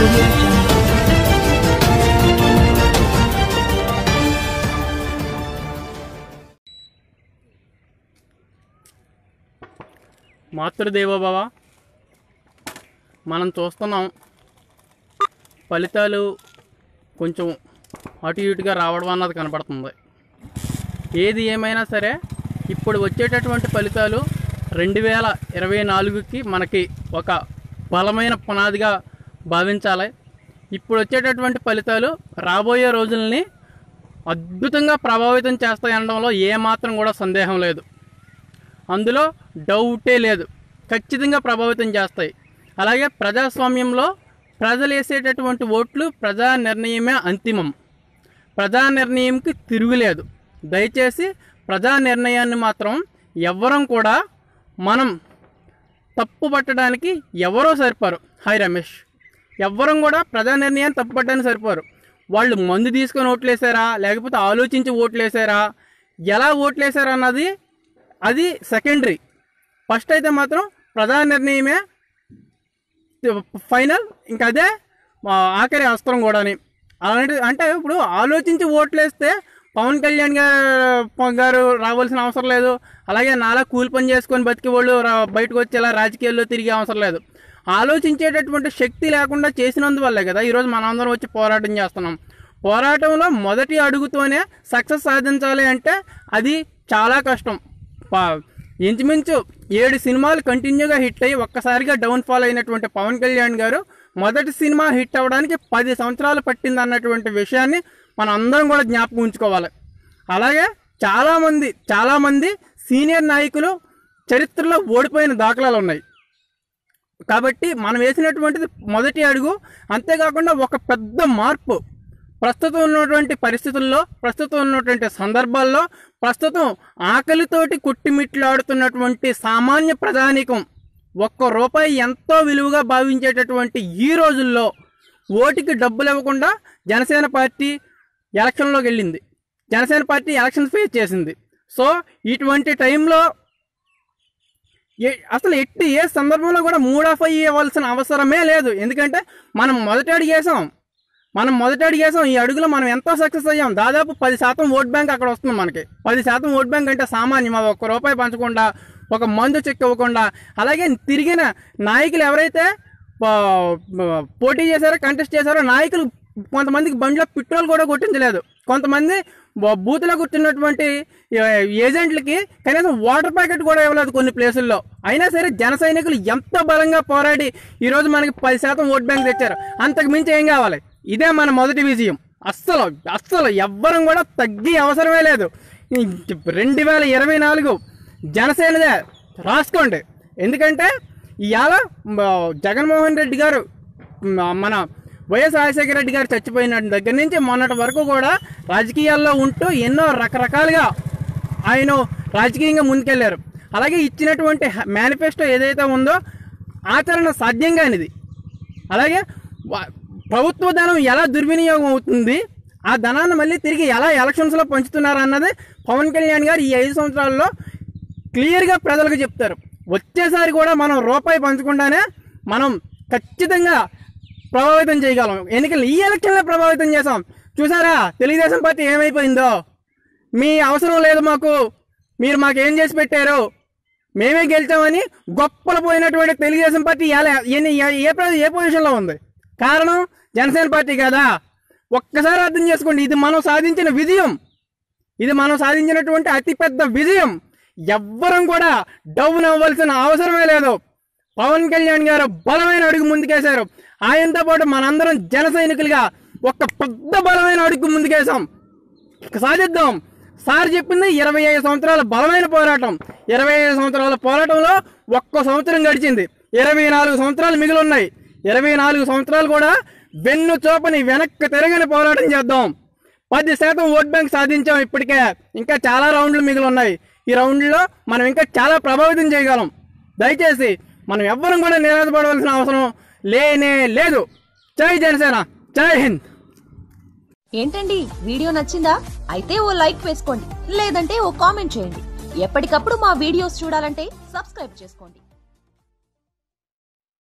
audio jungle. Matrudevobhava మనం చూస్తున్నాం ఫలితాలు కొంచెం అటు ఇటుగా రావడం అన్నది కనపడుతుంది ఏది ఏమైనా సరే ఇప్పుడు వచ్చేటటువంటి ఫలితాలు రెండు వేల ఇరవై నాలుగుకి మనకి ఒక బలమైన పునాదిగా భావించాలి ఇప్పుడు వచ్చేటటువంటి ఫలితాలు రాబోయే రోజుల్ని అద్భుతంగా ప్రభావితం చేస్తాయనడంలో ఏమాత్రం కూడా సందేహం లేదు అందులో డౌటే లేదు ఖచ్చితంగా ప్రభావితం చేస్తాయి అలాగే ప్రజాస్వామ్యంలో ప్రజలు వేసేటటువంటి ఓట్లు ప్రజా నిర్ణయమే అంతిమం ప్రజా నిర్ణయంకి తిరుగులేదు దయచేసి ప్రజా నిర్ణయాన్ని మాత్రం ఎవ్వరం కూడా మనం తప్పు పట్టడానికి ఎవరో సరిపోరు హాయ్ రమేష్ ఎవ్వరం కూడా ప్రజా నిర్ణయాన్ని తప్పు పట్టడానికి సరిపోరు వాళ్ళు మందు తీసుకొని ఓట్లేసారా లేకపోతే ఆలోచించి ఓట్లేసారా ఎలా ఓట్లేసారా అన్నది అది సెకండరీ ఫస్ట్ అయితే మాత్రం ప్రజా నిర్ణయమే ఫైనల్ ఇంకా అదే ఆ, ఆఖరి అస్త్రం కూడాని అలాంటి అంటే ఇప్పుడు ఆలోచించి ఓట్లేస్తే పవన్ కళ్యాణ్ గారు గారు రావాల్సిన అవసరం లేదు అలాగే నాలా కూలి పని చేసుకొని బతికే వాళ్ళు రా- బయటకు వచ్చి ఇలా రాజకీయాల్లో తిరిగే అవసరం లేదు ఆలోచించేటటువంటి శక్తి లేకుండా చేసినందువల్లే కదా ఈరోజు మనందరం వచ్చి పోరాటం చేస్తున్నాం పోరాటంలో మొదటి అడుగుతోనే సక్సెస్ సాధించాలి అంటే అది చాలా కష్టం పా- ఇంచుమించు ఏడు సినిమాలు కంటిన్యూగా హిట్ అయ్యి ఒక్కసారిగా డౌన్ఫాల్ అయినటువంటి పవన్ కళ్యాణ్ గారు మొదటి సినిమా హిట్ అవ్వడానికి పది సంవత్సరాలు పట్టింది అన్నటువంటి విషయాన్ని మనం అందరం కూడా జ్ఞాపకం ఉంచుకోవాలి అలాగే చాలామంది చాలామంది సీనియర్ నాయకులు చరిత్రలో ఓడిపోయిన దాఖలాలు ఉన్నాయి కాబట్టి మనం వేసినటువంటిది మొదటి అడుగు అంతేకాకుండా ఒక పెద్ద మార్పు ప్రస్తుతం ఉన్నటువంటి పరిస్థితుల్లో ప్రస్తుతం ఉన్నటువంటి సందర్భాల్లో ప్రస్తుతం ఆకలితోటి కొట్టిమిట్లాడుతున్నటువంటి సామాన్య ప్రజానీకం ఒక్క రూపాయి ఎంతో విలువగా భావించేటటువంటి ఈ రోజుల్లో ఓటుకి డబ్బులు ఇవ్వకుండా జనసేన పార్టీ ఎలక్షన్లోకి వెళ్ళింది జనసేన పార్టీ ఎలక్షన్ ఫేస్ చేసింది సో ఇటువంటి టైంలో ఏ- అసలు ఎట్టి ఏ సందర్భంలో కూడా మూడ్ ఆఫ్ అయ్యవలసిన అవసరమే లేదు ఎందుకంటే మనం మొదటి అడుగు వేసాం మనం మొదటి అడుగు వేసాం ఈ అడుగులో మనం ఎంతో సక్సెస్ అయ్యాం దాదాపు పది శాతం ఓట్ బ్యాంక్ అక్కడ వస్తుంది మనకి పది శాతం ఓట్ బ్యాంక్ అంటే సామాన్యం అది ఒక్క రూపాయి పంచకుండా ఒక మందు చెక్ ఇవ్వకుండా అలాగే తిరిగిన నాయకులు ఎవరైతే పో- పోటీ చేశారో కంటెస్ట్ చేశారో నాయకులు కొంతమందికి బండిలో పెట్రోల్ కూడా కొట్టించలేదు కొంతమంది బ- బూత్లో కూర్చున్నటువంటి ఏ- ఏజెంట్లకి కనీసం వాటర్ ప్యాకెట్ కూడా ఇవ్వలేదు కొన్ని ప్లేసుల్లో అయినా సరే జన సైనికులు ఎంతో బలంగా పోరాడి ఈరోజు మనకి పది శాతం ఓట్ బ్యాంక్ తెచ్చారు అంతకు మించి ఏం కావాలి ఇదే మన మొదటి విజయం అస్సలు అస్సలు ఎవ్వరం కూడా తగ్గి అవసరమే లేదు ఈ రెండు వేల ఇరవై నాలుగు జనసేనదే రాసుకోండి ఎందుకంటే ఇవాళ మ- జగన్మోహన్ రెడ్డి గారు మ- మన వైఎస్ రాజశేఖర రెడ్డి గారు చచ్చిపోయిన దగ్గర నుంచి మొన్నటి వరకు కూడా రాజకీయాల్లో ఉంటూ ఎన్నో రకరకాలుగా ఆయన రాజకీయంగా ముందుకెళ్లారు అలాగే ఇచ్చినటువంటి మేనిఫెస్టో ఏదైతే ఉందో ఆచరణ సాధ్యం కానిది అలాగే వా- ప్రభుత్వ ధనం ఎలా దుర్వినియోగం అవుతుంది ఆ ధనాన్ని మళ్ళీ తిరిగి ఎలా ఎలక్షన్స్లో పంచుతున్నారు అన్నది పవన్ కళ్యాణ్ గారు ఈ ఐదు సంవత్సరాల్లో క్లియర్గా ప్రజలకు చెప్తారు వచ్చేసారి కూడా మనం రూపాయి పంచకుండానే మనం ఖచ్చితంగా ప్రభావితం చేయగలం ఎన్నికలు ఈ ఎలక్షన్లో ప్రభావితం చేసాం చూసారా తెలుగుదేశం పార్టీ ఏమైపోయిందో మీ అవసరం లేదు మాకు మీరు మాకు ఏం చేసి పెట్టారు మేమే గెలిచామని గొప్పలు పోయినటువంటి తెలుగుదేశం పార్టీ ఎలా ఎన్ని ఏ- ఏ ప్ర- ఏ పొజిషన్లో ఉంది కారణం జనసేన పార్టీ కదా ఒక్కసారి అర్థం చేసుకోండి ఇది మనం సాధించిన విజయం ఇది మనం సాధించినటువంటి అతిపెద్ద విజయం ఎవ్వరం కూడా డౌన్ అవ్వాల్సిన అవసరమే లేదు పవన్ కళ్యాణ్ గారు బలమైన అడుగు ముందుకేశారు ఆయనతో పాటు మనందరం జన సైనికులుగా ఒక పెద్ద బలమైన అడుగు ముందుకేశాం సాధిద్దాం సార్ చెప్పింది ఇరవై ఐదు సంవత్సరాల బలమైన పోరాటం ఇరవై ఐదు సంవత్సరాల పోరాటంలో ఒక్క సంవత్సరం గడిచింది ఇరవై నాలుగు సంవత్సరాలు మిగిలి ఉన్నాయి ఇరవై నాలుగు సంవత్సరాలు కూడా వెన్ను చూపని వెనక్కి తిరగని పోరాటం చేద్దాం పది శాతం ఓట్ బ్యాంక్ సాధించాం ఇప్పటికే ఇంకా చాలా రౌండ్లు మిగిలి ఉన్నాయి ఈ రౌండ్లో మనం ఇంకా చాలా ప్రభావితం చేయగలం దయచేసి మనం ఎవ్వరం కూడా నిరాశపడవలసిన అవసరం లేనే లేదు జై జనసేన జై హింద్ ఏంటండి వీడియో నచ్చిందా అయితే ఓ లైక్ వేసుకోండి లేదంటే ఓ కామెంట్ చేయండి ఎప్పటికప్పుడు మా వీడియోస్ చూడాలంటే సబ్స్క్రైబ్ చేసుకోండి